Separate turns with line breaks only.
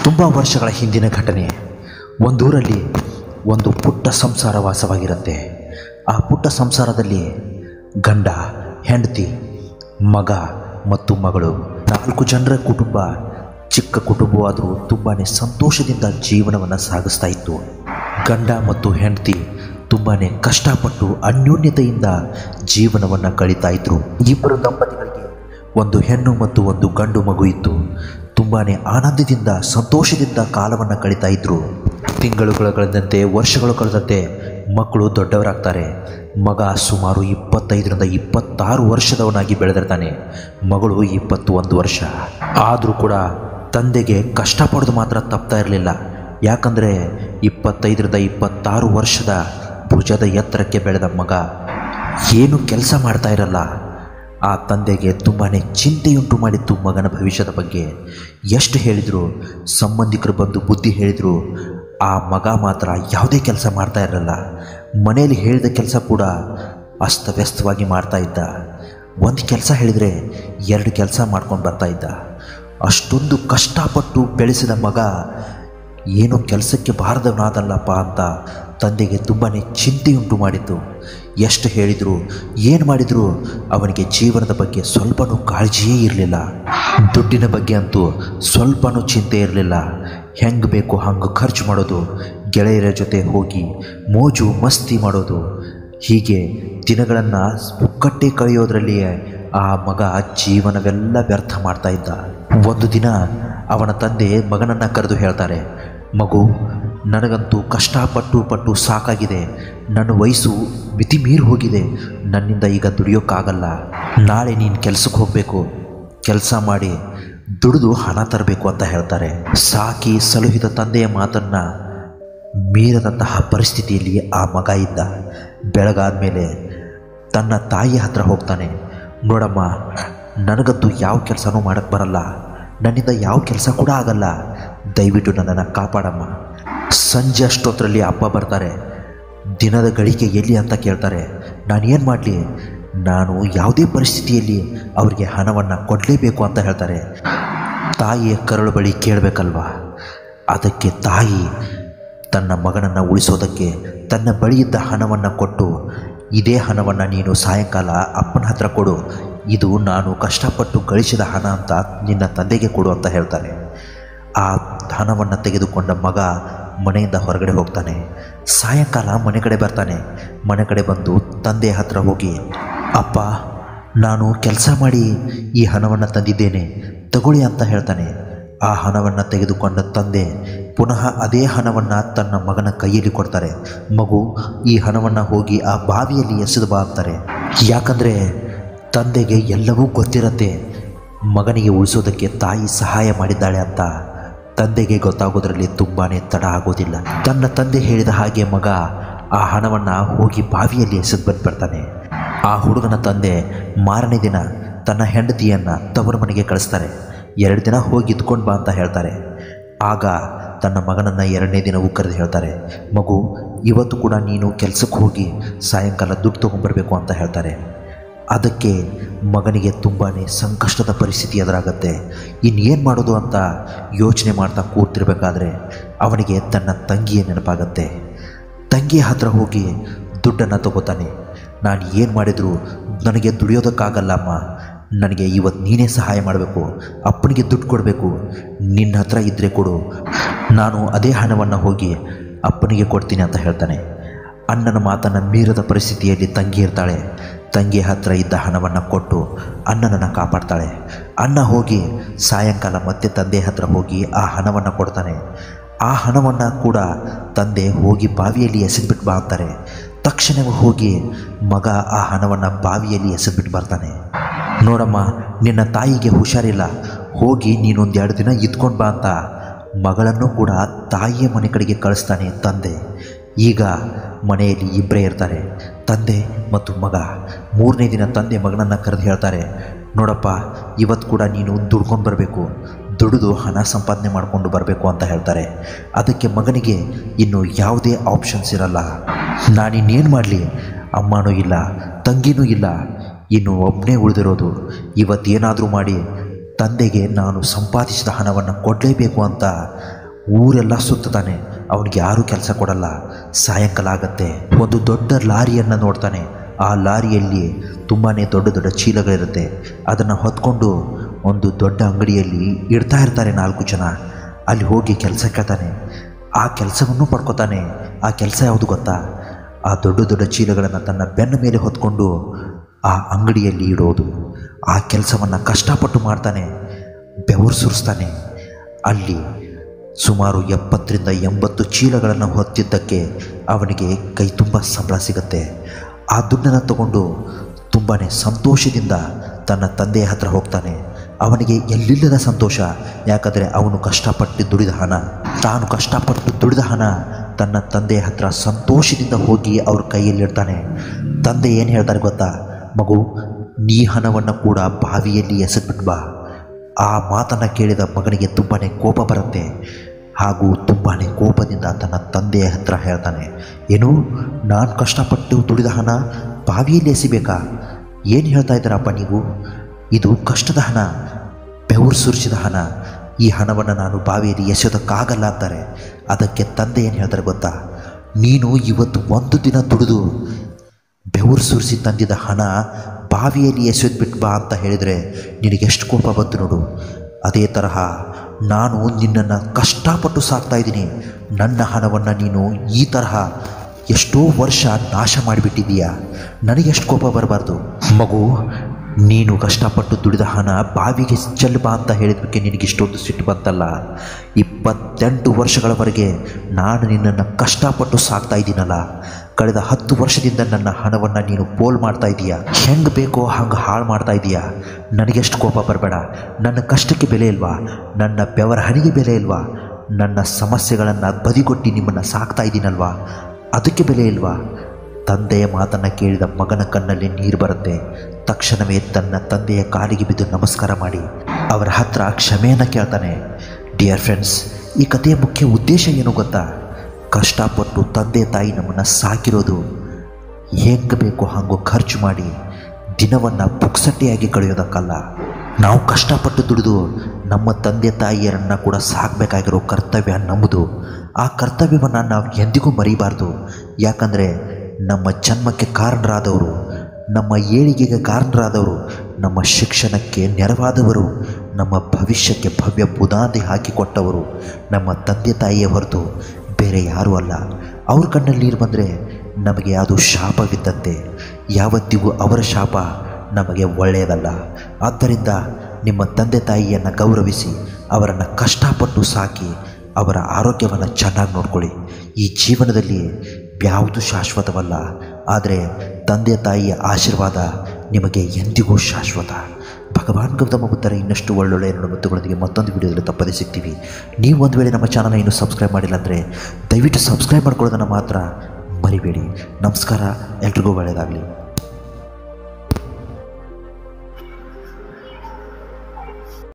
ತುಂಬ ವರ್ಷಗಳ ಹಿಂದಿನ ಘಟನೆ ಒಂದೂರಲ್ಲಿ ಒಂದು ಪುಟ್ಟ ಸಂಸಾರ ವಾಸವಾಗಿರುತ್ತೆ ಆ ಪುಟ್ಟ ಸಂಸಾರದಲ್ಲಿ ಗಂಡ ಹೆಂಡತಿ ಮಗ ಮತ್ತು ಮಗಳು ನಾಲ್ಕು ಜನರ ಕುಟುಂಬ ಚಿಕ್ಕ ಕುಟುಂಬವಾದರೂ ತುಂಬಾ ಸಂತೋಷದಿಂದ ಜೀವನವನ್ನು ಸಾಗಿಸ್ತಾ ಇತ್ತು ಗಂಡ ಮತ್ತು ಹೆಂಡತಿ ತುಂಬಾ ಕಷ್ಟಪಟ್ಟು ಅನ್ಯೋನ್ಯತೆಯಿಂದ ಜೀವನವನ್ನು ಕಳೀತಾ ಇದ್ರು ಇಬ್ಬರು ದಂಪತಿಗಳಿಗೆ ಒಂದು ಹೆಣ್ಣು ಮತ್ತು ಒಂದು ಗಂಡು ಮಗು ಇತ್ತು ತುಂಬಾ ಆನಂದದಿಂದ ಸಂತೋಷದಿಂದ ಕಾಲವನ್ನು ಕಳೀತಾ ಇದ್ರು ತಿಂಗಳುಗಳು ಕಳೆದಂತೆ ವರ್ಷಗಳು ಕಳೆದಂತೆ ಮಕ್ಕಳು ದೊಡ್ಡವರಾಗ್ತಾರೆ ಮಗ ಸುಮಾರು ಇಪ್ಪತ್ತೈದರಿಂದ ಇಪ್ಪತ್ತಾರು ವರ್ಷದವನಾಗಿ ಬೆಳೆದಿರ್ತಾನೆ ಮಗಳು ಇಪ್ಪತ್ತು ಒಂದು ವರ್ಷ ಆದರೂ ಕೂಡ ತಂದೆಗೆ ಕಷ್ಟಪಡೋದು ಮಾತ್ರ ತಪ್ತಾ ಇರಲಿಲ್ಲ ಯಾಕಂದರೆ ಇಪ್ಪತ್ತೈದರಿಂದ ಇಪ್ಪತ್ತಾರು ವರ್ಷದ ಭುಜದ ಎತ್ತರಕ್ಕೆ ಬೆಳೆದ ಮಗ ಏನು ಕೆಲಸ ಮಾಡ್ತಾ ಇರಲ್ಲ ಆ ತಂದೆಗೆ ತುಂಬಾ ಚಿಂತೆಯುಂಟು ಮಾಡಿತ್ತು ಮಗನ ಭವಿಷ್ಯದ ಬಗ್ಗೆ ಎಷ್ಟು ಹೇಳಿದರು ಸಂಬಂಧಿಕರು ಬಂದು ಬುದ್ಧಿ ಹೇಳಿದರು ಆ ಮಗ ಮಾತ್ರ ಯಾವುದೇ ಕೆಲಸ ಮಾಡ್ತಾ ಇರಲ್ಲ ಮನೆಯಲ್ಲಿ ಹೇಳಿದ ಕೆಲಸ ಕೂಡ ಅಸ್ತವ್ಯಸ್ತವಾಗಿ ಮಾಡ್ತಾ ಇದ್ದ ಒಂದು ಕೆಲಸ ಹೇಳಿದರೆ ಎರಡು ಕೆಲಸ ಮಾಡ್ಕೊಂಡು ಬರ್ತಾ ಇದ್ದ ಅಷ್ಟೊಂದು ಕಷ್ಟಪಟ್ಟು ಬೆಳೆಸಿದ ಮಗ ಏನೋ ಕೆಲಸಕ್ಕೆ ಬಾರದವನಾದಲ್ಲಪ್ಪ ಅಂತ ತಂದೆಗೆ ತುಂಬಾ ಚಿಂತೆಯುಂಟು ಮಾಡಿತ್ತು ಎಷ್ಟು ಹೇಳಿದರು ಏನು ಮಾಡಿದರೂ ಅವನಿಗೆ ಜೀವನದ ಬಗ್ಗೆ ಸ್ವಲ್ಪನೂ ಕಾಳಜಿಯೇ ಇರಲಿಲ್ಲ ದುಡ್ಡಿನ ಬಗ್ಗೆ ಅಂತೂ ಸ್ವಲ್ಪನೂ ಚಿಂತೆ ಇರಲಿಲ್ಲ ಹೆಂಗೆ ಬೇಕು ಹಂಗೆ ಖರ್ಚು ಮಾಡೋದು ಗೆಳೆಯರ ಜೊತೆ ಹೋಗಿ ಮೋಜು ಮಸ್ತಿ ಮಾಡೋದು ಹೀಗೆ ದಿನಗಳನ್ನು ಪುಕ್ಕಟ್ಟೆ ಕಳೆಯೋದ್ರಲ್ಲಿಯೇ ಆ ಮಗ ಜೀವನವೆಲ್ಲ ವ್ಯರ್ಥ ಮಾಡ್ತಾ ಇದ್ದ ಒಂದು ದಿನ ಅವನ ತಂದೆ ಮಗನನ್ನು ಕರೆದು ಹೇಳ್ತಾರೆ ಮಗು ನನಗಂತೂ ಕಷ್ಟಪಟ್ಟು ಪಟ್ಟು ಸಾಕಾಗಿದೆ ನನ್ನ ವಯಸ್ಸು ಮಿತಿ ಮೀರಿ ಹೋಗಿದೆ ನನ್ನಿಂದ ಈಗ ದುಡಿಯೋಕ್ಕಾಗಲ್ಲ ನಾಳೆ ನೀನು ಕೆಲಸಕ್ಕೆ ಹೋಗಬೇಕು ಕೆಲಸ ಮಾಡಿ ದುಡಿದು ಹಣ ತರಬೇಕು ಅಂತ ಹೇಳ್ತಾರೆ ಸಾಕಿ ಸಲುಹಿದ ತಂದೆಯ ಮಾತನ್ನು ಮೀರದಂತಹ ಪರಿಸ್ಥಿತಿಯಲ್ಲಿ ಆ ಮಗ ಇದ್ದ ಬೆಳಗಾದ ಮೇಲೆ ತನ್ನ ತಾಯಿ ಹತ್ರ ಹೋಗ್ತಾನೆ ನೋಡಮ್ಮ ನನಗಂತೂ ಯಾವ ಕೆಲಸನೂ ಮಾಡೋಕ್ಕೆ ಬರಲ್ಲ ನನ್ನಿಂದ ಯಾವ ಕೆಲಸ ಕೂಡ ಆಗಲ್ಲ ದಯವಿಟ್ಟು ನನ್ನನ್ನು ಕಾಪಾಡಮ್ಮ ಸಂಜೆ ಅಷ್ಟೊತ್ತರಲ್ಲಿ ಅಪ್ಪ ಬರ್ತಾರೆ ದಿನದ ಗಳಿಕೆ ಎಲ್ಲಿ ಅಂತ ಕೇಳ್ತಾರೆ ನಾನು ಏನು ಮಾಡಲಿ ನಾನು ಯಾವುದೇ ಪರಿಸ್ಥಿತಿಯಲ್ಲಿ ಅವರಿಗೆ ಹಣವನ್ನು ಕೊಡಲೇಬೇಕು ಅಂತ ಹೇಳ್ತಾರೆ ತಾಯಿಯ ಕರಳು ಬಳಿ ಕೇಳಬೇಕಲ್ವಾ ಅದಕ್ಕೆ ತಾಯಿ ತನ್ನ ಮಗನನ್ನು ಉಳಿಸೋದಕ್ಕೆ ತನ್ನ ಬಳಿಯಿದ್ದ ಹಣವನ್ನು ಕೊಟ್ಟು ಇದೇ ಹಣವನ್ನು ನೀನು ಸಾಯಂಕಾಲ ಅಪ್ಪನ ಹತ್ರ ಕೊಡು ಇದು ನಾನು ಕಷ್ಟಪಟ್ಟು ಗಳಿಸಿದ ಹಣ ಅಂತ ನಿನ್ನ ತಂದೆಗೆ ಕೊಡು ಅಂತ ಹೇಳ್ತಾರೆ ಆ ಹಣವನ್ನು ತೆಗೆದುಕೊಂಡ ಮಗ ಮನೆಯಿಂದ ಹೊರಗಡೆ ಹೋಗ್ತಾನೆ ಸಾಯಂಕಾಲ ಮನೆ ಕಡೆ ಬರ್ತಾನೆ ಮನೆ ಕಡೆ ಬಂದು ತಂದೆಯ ಹತ್ರ ಹೋಗಿ ಅಪ್ಪ ನಾನು ಕೆಲಸ ಮಾಡಿ ಈ ಹಣವನ್ನು ತಂದಿದ್ದೇನೆ ತಗೊಳ್ಳಿ ಅಂತ ಹೇಳ್ತಾನೆ ಆ ಹಣವನ್ನು ತೆಗೆದುಕೊಂಡ ತಂದೆ ಪುನಃ ಅದೇ ಹಣವನ್ನು ತನ್ನ ಮಗನ ಕೈಯಲ್ಲಿ ಕೊಡ್ತಾರೆ ಮಗು ಈ ಹಣವನ್ನು ಹೋಗಿ ಆ ಬಾವಿಯಲ್ಲಿ ಎಸೆದು ಬಾ ಅಂತಾರೆ ಯಾಕಂದರೆ ತಂದೆಗೆ ಎಲ್ಲವೂ ಗೊತ್ತಿರತ್ತೆ ಮಗನಿಗೆ ಉಳಿಸೋದಕ್ಕೆ ತಾಯಿ ಸಹಾಯ ಮಾಡಿದ್ದಾಳೆ ಅಂತ ತಂದೆಗೆ ಗೊತ್ತಾಗೋದ್ರಲ್ಲಿ ತುಂಬಾ ತಡ ಆಗೋದಿಲ್ಲ ತನ್ನ ತಂದೆ ಹೇಳಿದ ಹಾಗೆ ಮಗ ಆ ಹಣವನ್ನು ಹೋಗಿ ಬಾವಿಯಲ್ಲಿ ಎಸೆದು ಬಂದ್ಬಿಡ್ತಾನೆ ಆ ಹುಡುಗನ ತಂದೆ ಮಾರನೇ ದಿನ ತನ್ನ ಹೆಂಡತಿಯನ್ನು ತವರು ಮನೆಗೆ ಕಳಿಸ್ತಾರೆ ಎರಡು ದಿನ ಹೋಗಿ ಇದ್ಕೊಂಡು ಬಾ ಅಂತ ಹೇಳ್ತಾರೆ ಆಗ ತನ್ನ ಮಗನನ್ನು ಎರಡನೇ ದಿನವೂ ಕರೆದು ಹೇಳ್ತಾರೆ ಮಗು ಇವತ್ತು ಕೂಡ ನೀನು ಕೆಲಸಕ್ಕೆ ಹೋಗಿ ಸಾಯಂಕಾಲ ದುಡ್ಡು ತೊಗೊಂಬರ್ಬೇಕು ಅಂತ ಹೇಳ್ತಾರೆ ಅದಕ್ಕೆ ಮಗನಿಗೆ ತುಂಬಾ ಸಂಕಷ್ಟದ ಪರಿಸ್ಥಿತಿ ಎದುರಾಗತ್ತೆ ಇನ್ನೇನು ಮಾಡೋದು ಅಂತ ಯೋಚನೆ ಮಾಡ್ತಾ ಕೂರ್ತಿರ್ಬೇಕಾದ್ರೆ ಅವನಿಗೆ ತನ್ನ ತಂಗಿಯ ನೆನಪಾಗತ್ತೆ ತಂಗಿಯ ಹತ್ರ ಹೋಗಿ ದುಡ್ಡನ್ನು ತಗೋತಾನೆ ನಾನು ಏನು ಮಾಡಿದರೂ ನನಗೆ ದುಡಿಯೋದಕ್ಕಾಗಲ್ಲಮ್ಮ ನನಗೆ ಇವತ್ತು ನೀನೇ ಸಹಾಯ ಮಾಡಬೇಕು ಅಪ್ಪನಿಗೆ ದುಡ್ಡು ಕೊಡಬೇಕು ನಿನ್ನ ಹತ್ರ ಇದ್ದರೆ ಕೊಡು ನಾನು ಅದೇ ಹಣವನ್ನು ಹೋಗಿ ಅಪ್ಪನಿಗೆ ಕೊಡ್ತೀನಿ ಅಂತ ಹೇಳ್ತಾನೆ ಅಣ್ಣನ ಮಾತನ್ನು ಮೀರದ ಪರಿಸ್ಥಿತಿಯಲ್ಲಿ ತಂಗಿ ಇರ್ತಾಳೆ ತಂಗಿ ಹತ್ರ ಇದ್ದ ಹಣವನ್ನು ಕೊಟ್ಟು ಅಣ್ಣನನ್ನು ಕಾಪಾಡ್ತಾಳೆ ಅಣ್ಣ ಹೋಗಿ ಸಾಯಂಕಾಲ ಮತ್ತೆ ತಂದೆ ಹತ್ರ ಹೋಗಿ ಆ ಹಣವನ್ನು ಕೊಡ್ತಾನೆ ಆ ಹಣವನ್ನು ಕೂಡ ತಂದೆ ಹೋಗಿ ಬಾವಿಯಲ್ಲಿ ಎಸೆದ್ಬಿಟ್ಟು ಬಾ ಅಂತಾರೆ ತಕ್ಷಣವೇ ಹೋಗಿ ಮಗ ಆ ಹಣವನ್ನು ಬಾವಿಯಲ್ಲಿ ಎಸೆದ್ಬಿಟ್ಟು ಬರ್ತಾನೆ ನೋಡಮ್ಮ ನಿನ್ನ ತಾಯಿಗೆ ಹುಷಾರಿಲ್ಲ ಹೋಗಿ ನೀನೊಂದು ಎರಡು ದಿನ ಇದ್ಕೊಂಡು ಬಾ ಅಂತ ಮಗಳನ್ನು ಕೂಡ ತಾಯಿಯ ಮನೆ ಕಡೆಗೆ ಕಳಿಸ್ತಾನೆ ತಂದೆ ಈಗ ಮನೆಯಲ್ಲಿ ಇಬ್ಬರೇ ಇರ್ತಾರೆ ತಂದೆ ಮತ್ತು ಮಗ ಮೂರನೇ ದಿನ ತಂದೆ ಮಗನನ್ನು ಕರೆದು ಹೇಳ್ತಾರೆ ನೋಡಪ್ಪ ಇವತ್ತು ಕೂಡ ನೀನು ದುಡ್ಕೊಂಡು ಬರಬೇಕು ದುಡಿದು ಹಣ ಸಂಪಾದನೆ ಮಾಡಿಕೊಂಡು ಬರಬೇಕು ಅಂತ ಹೇಳ್ತಾರೆ ಅದಕ್ಕೆ ಮಗನಿಗೆ ಇನ್ನು ಯಾವುದೇ ಆಪ್ಷನ್ಸ್ ಇರಲ್ಲ ನಾನಿನ್ನೇನು ಮಾಡಲಿ ಅಮ್ಮನೂ ಇಲ್ಲ ತಂಗಿನೂ ಇಲ್ಲ ಇನ್ನು ಒಬ್ಬನೇ ಉಳಿದಿರೋದು ಇವತ್ತೇನಾದರೂ ಮಾಡಿ ತಂದೆಗೆ ನಾನು ಸಂಪಾದಿಸಿದ ಹಣವನ್ನು ಕೊಡಲೇಬೇಕು ಅಂತ ಊರೆಲ್ಲ ಸುತ್ತಾನೆ ಅವನಿಗೆ ಯಾರೂ ಕೆಲಸ ಕೊಡಲ್ಲ ಸಾಯಂಕಾಲ ಆಗತ್ತೆ ಒಂದು ದೊಡ್ಡ ಲಾರಿಯನ್ನು ನೋಡ್ತಾನೆ ಆ ಲಾರಿಯಲ್ಲಿ ತುಂಬಾ ದೊಡ್ಡ ದೊಡ್ಡ ಚೀಲಗಳಿರುತ್ತೆ ಅದನ್ನು ಹೊತ್ಕೊಂಡು ಒಂದು ದೊಡ್ಡ ಅಂಗಡಿಯಲ್ಲಿ ಇಡ್ತಾ ಇರ್ತಾರೆ ನಾಲ್ಕು ಜನ ಅಲ್ಲಿ ಹೋಗಿ ಕೆಲಸ ಕೇಳ್ತಾನೆ ಆ ಕೆಲಸವನ್ನು ಪಡ್ಕೋತಾನೆ ಆ ಕೆಲಸ ಯಾವುದು ಗೊತ್ತಾ ಆ ದೊಡ್ಡ ದೊಡ್ಡ ಚೀಲಗಳನ್ನು ತನ್ನ ಬೆನ್ನ ಮೇಲೆ ಹೊತ್ಕೊಂಡು ಆ ಅಂಗಡಿಯಲ್ಲಿ ಇಡೋದು ಆ ಕೆಲಸವನ್ನು ಕಷ್ಟಪಟ್ಟು ಮಾಡ್ತಾನೆ ಬೆವರು ಸುರಿಸ್ತಾನೆ ಅಲ್ಲಿ ಸುಮಾರು ಎಪ್ಪತ್ತರಿಂದ ಎಂಬತ್ತು ಚೀಲಗಳನ್ನು ಹೊತ್ತಿದ್ದಕ್ಕೆ ಅವನಿಗೆ ಕೈ ತುಂಬ ಸಂಬಳ ಸಿಗುತ್ತೆ ಆ ದುಡ್ಡನ್ನು ತಗೊಂಡು ತುಂಬಾ ಸಂತೋಷದಿಂದ ತನ್ನ ತಂದೆಯ ಹತ್ರ ಹೋಗ್ತಾನೆ ಅವನಿಗೆ ಎಲ್ಲಿಲ್ಲದ ಸಂತೋಷ ಯಾಕಂದರೆ ಅವನು ಕಷ್ಟಪಟ್ಟು ದುಡಿದ ಹಣ ತಾನು ಕಷ್ಟಪಟ್ಟು ದುಡಿದ ಹಣ ತನ್ನ ತಂದೆಯ ಹತ್ರ ಸಂತೋಷದಿಂದ ಹೋಗಿ ಅವ್ರ ಕೈಯಲ್ಲಿಡ್ತಾನೆ ತಂದೆ ಏನು ಹೇಳ್ತಾರೆ ಗೊತ್ತಾ ಮಗು ನೀ ಹಣವನ್ನು ಕೂಡ ಬಾವಿಯಲ್ಲಿ ಎಸೆದ್ಬಿಟ್ಟು ಬಾ ಆ ಮಾತನ್ನು ಕೇಳಿದ ಮಗನಿಗೆ ತುಂಬಾ ಕೋಪ ಬರುತ್ತೆ ಹಾಗೂ ತುಂಬಾ ಕೋಪದಿಂದ ತನ್ನ ತಂದೆಯ ಹತ್ರ ಹೇಳ್ತಾನೆ ಏನು ನಾನು ಕಷ್ಟಪಟ್ಟು ದುಡಿದ ಹಣ ಬಾವಿಯಲ್ಲಿ ಎಸಿಬೇಕಾ ಏನು ಹೇಳ್ತಾ ಇದ್ದೀರಪ್ಪ ನೀವು ಇದು ಕಷ್ಟದ ಹಣ ಬೆವರು ಸುರಿಸಿದ ಹಣ ಈ ಹಣವನ್ನು ನಾನು ಬಾವಿಯಲ್ಲಿ ಎಸೆಯೋದಕ್ಕಾಗಲ್ಲ ಅಂತಾರೆ ಅದಕ್ಕೆ ತಂದೆ ಏನು ಹೇಳ್ತಾರೆ ಗೊತ್ತಾ ನೀನು ಇವತ್ತು ಒಂದು ದಿನ ದುಡಿದು ಬೆವರು ಸುರಿಸಿ ತಂದಿದ್ದ ಹಣ ಬಾವಿಯಲ್ಲಿ ಎಸೆದ್ಬಿಟ್ಟು ಬಾ ಅಂತ ಹೇಳಿದರೆ ನಿನಗೆಷ್ಟು ಕೋಪ ಬಂತು ನೋಡು ಅದೇ ತರಹ ನಾನು ನಿನ್ನನ್ನು ಕಷ್ಟಪಟ್ಟು ಸಾಕ್ತಾ ಇದ್ದೀನಿ ನನ್ನ ಹಣವನ್ನು ನೀನು ಈ ತರಹ ಎಷ್ಟೋ ವರ್ಷ ನಾಶ ಮಾಡಿಬಿಟ್ಟಿದ್ದೀಯಾ ನನಗೆಷ್ಟು ಕೋಪ ಬರಬಾರ್ದು ಮಗು ನೀನು ಕಷ್ಟಪಟ್ಟು ದುಡಿದ ಹಣ ಬಾವಿಗೆ ಚೆಲ್ಲಬಾ ಅಂತ ಹೇಳಿದಕ್ಕೆ ನಿನಗೆ ಇಷ್ಟೊಂದು ಸಿಟ್ಟು ಬಂತಲ್ಲ ಇಪ್ಪತ್ತೆಂಟು ವರ್ಷಗಳವರೆಗೆ ನಾನು ನಿನ್ನನ್ನು ಕಷ್ಟಪಟ್ಟು ಸಾಕ್ತಾ ಇದ್ದೀನಲ್ಲ ಕಳೆದ ಹತ್ತು ವರ್ಷದಿಂದ ನನ್ನ ಹಣವನ್ನು ನೀನು ಪೋಲ್ ಮಾಡ್ತಾ ಇದೀಯಾ ಹೆಂಗೆ ಬೇಕೋ ಹಂಗೆ ಹಾಳು ಮಾಡ್ತಾ ಇದೀಯಾ ನನಗೆಷ್ಟು ಕೋಪ ಬರಬೇಡ ನನ್ನ ಕಷ್ಟಕ್ಕೆ ಬೆಲೆ ಇಲ್ವಾ ನನ್ನ ಬೆವರ ಹಣಿಗೆ ಬೆಲೆ ಇಲ್ವಾ ನನ್ನ ಸಮಸ್ಯೆಗಳನ್ನು ಬದಿಗೊಟ್ಟಿ ನಿಮ್ಮನ್ನು ಸಾಕ್ತಾ ಇದ್ದೀನಲ್ವಾ ಅದಕ್ಕೆ ಬೆಲೆ ಇಲ್ವಾ ತಂದೆಯ ಮಾತನ್ನು ಕೇಳಿದ ಮಗನ ಕಣ್ಣಲ್ಲಿ ನೀರು ಬರುತ್ತೆ ತಕ್ಷಣವೇ ತನ್ನ ತಂದೆಯ ಕಾಲಿಗೆ ಬಿದ್ದು ನಮಸ್ಕಾರ ಮಾಡಿ ಅವರ ಹತ್ರ ಕ್ಷಮೆಯನ್ನು ಕೇಳ್ತಾನೆ ಡಿಯರ್ ಫ್ರೆಂಡ್ಸ್ ಈ ಕಥೆಯ ಮುಖ್ಯ ಉದ್ದೇಶ ಏನು ಗೊತ್ತಾ ಕಷ್ಟಪಟ್ಟು ತಂದೆ ತಾಯಿ ನಮ್ಮನ್ನು ಸಾಕಿರೋದು ಹೆಂಗೆ ಬೇಕೋ ಹಾಗೋ ಖರ್ಚು ಮಾಡಿ ದಿನವನ್ನು ಪುಕ್ಸಟ್ಟೆಯಾಗಿ ಕಳೆಯೋದಕ್ಕಲ್ಲ ನಾವು ಕಷ್ಟಪಟ್ಟು ದುಡಿದು ನಮ್ಮ ತಂದೆ ತಾಯಿಯರನ್ನು ಕೂಡ ಸಾಕಬೇಕಾಗಿರೋ ಕರ್ತವ್ಯ ನಮ್ಮದು ಆ ಕರ್ತವ್ಯವನ್ನು ನಾವು ಎಂದಿಗೂ ಮರಿಬಾರ್ದು ಯಾಕಂದರೆ ನಮ್ಮ ಜನ್ಮಕ್ಕೆ ಕಾರಣರಾದವರು ನಮ್ಮ ಏಳಿಗೆಗೆ ಕಾರಣರಾದವರು ನಮ್ಮ ಶಿಕ್ಷಣಕ್ಕೆ ನೆರವಾದವರು ನಮ್ಮ ಭವಿಷ್ಯಕ್ಕೆ ಭವ್ಯ ಬುನಾದಿ ಹಾಕಿಕೊಟ್ಟವರು ನಮ್ಮ ತಂದೆ ತಾಯಿಯೇ ಹೊರತು ಬೇರೆ ಯಾರೂ ಅಲ್ಲ ಅವ್ರ ಕಣ್ಣಲ್ಲಿ ನೀರು ಬಂದರೆ ನಮಗೆ ಅದು ಶಾಪವಿದ್ದಂತೆ ಯಾವತ್ತಿಗೂ ಅವರ ಶಾಪ ನಮಗೆ ಒಳ್ಳೆಯದಲ್ಲ ಆದ್ದರಿಂದ ನಿಮ್ಮ ತಂದೆ ತಾಯಿಯನ್ನು ಗೌರವಿಸಿ ಅವರನ್ನು ಕಷ್ಟಪಟ್ಟು ಸಾಕಿ ಅವರ ಆರೋಗ್ಯವನ್ನು ಚೆನ್ನಾಗಿ ನೋಡ್ಕೊಳ್ಳಿ ಈ ಜೀವನದಲ್ಲಿ ಯಾವುದು ಶಾಶ್ವತವಲ್ಲ ಆದರೆ ತಂದೆ ತಾಯಿಯ ಆಶೀರ್ವಾದ ನಿಮಗೆ ಎಂದಿಗೂ ಶಾಶ್ವತ ಭಗವಾನ್ ಗೌತಮ ಬುದ್ಧರ ಇನ್ನಷ್ಟು ಒಳ್ಳೊಳ್ಳೆಯ ಎರಡು ಮುತ್ತುಗಳೊಂದಿಗೆ ಮತ್ತೊಂದು ವಿಡಿಯೋದಲ್ಲಿ ತಪ್ಪದೇ ಸಿಗ್ತೀವಿ ನೀವು ಒಂದು ವೇಳೆ ನಮ್ಮ ಚಾನಲ್ನ ಇನ್ನೂ ಸಬ್ಸ್ಕ್ರೈಬ್ ಮಾಡಿಲ್ಲ ಅಂದರೆ ದಯವಿಟ್ಟು ಸಬ್ಸ್ಕ್ರೈಬ್ ಮಾಡ್ಕೊಳ್ಳೋದನ್ನು ಮಾತ್ರ ಮರಿಬೇಡಿ ನಮಸ್ಕಾರ ಎಲ್ರಿಗೂ ಒಳ್ಳೆಯದಾಗಲಿ